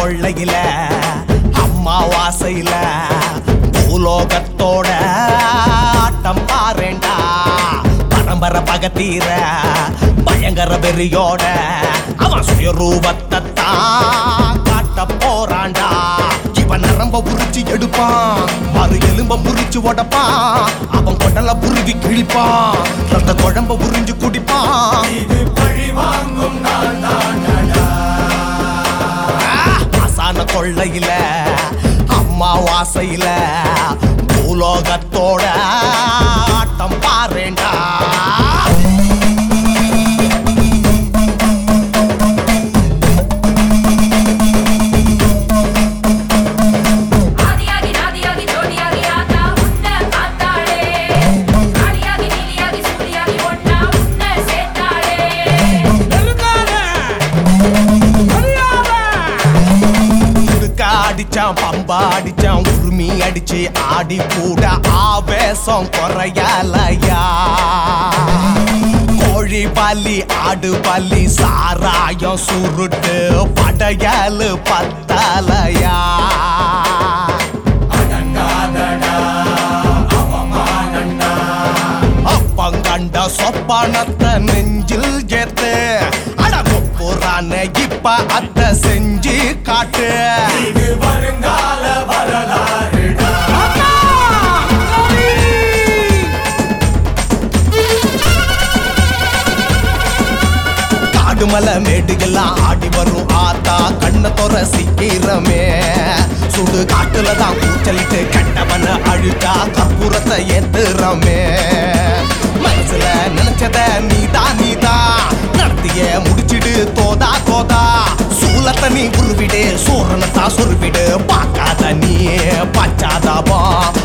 கொள்ளையில அம்மாவாசையில பூலோகத்தோட ஆட்டம் பாருண்டா பரம்பரை பகத்தீர பயங்கர வெறியோட அவன் சுயரூபத்தை தான் காட்ட போறான்டா இவன் நரம்ப புரிச்சு எடுப்பான் மறு எலும்ப புரிச்சு உடைப்பான் அவன் கொடல புருவி கிழிப்பான் ரத்த குழம்ப புரிஞ்சு குடிப்பான் ஆசான கொள்ளையில அம்மா வாசையில பூலோகத்தோட ஆட்டம் பாருண்டா ஆதியாகி நாதியாகி ஜோடியாகி ஆத்தா உன்னை பார்த்தாளே ஆடியாகி நீலியாகி சூடியாகி ஒன்னா உன்னை சேர்த்தாளே முடுக்கா அடிச்சான் பம்பா அடிச்சான் உரிமை அடிச்சு ஆடி கூட ஆவேசம் குறையலையா கோழி பல்லி ஆடு பல்லி சாராயம் சுருட்டு படையல் பத்தலையா அப்பங்கண்ட சொப்பனத்தை நெஞ்சில் ஏத்து அடகுப்புறான இப்ப அத்த செஞ்சு காட்டு காடுமலை மேடுகள்லாம் ஆடி வரும் ஆத்தா கண்ண தொற சீக்கிரமே சுடு காட்டுல தான் கூச்சலிட்டு கெட்டவன அழுக்கா கற்பூரத்தை ஏத்துறமே மனசுல நினைச்சத நீதான் நீதான் நடத்திய முடிச்சிடு தோதா தோதா சூலத்தை நீ உருவிடு சூரனத்தா சுருவிடு பார்க்காத நீ பச்சாதாபம்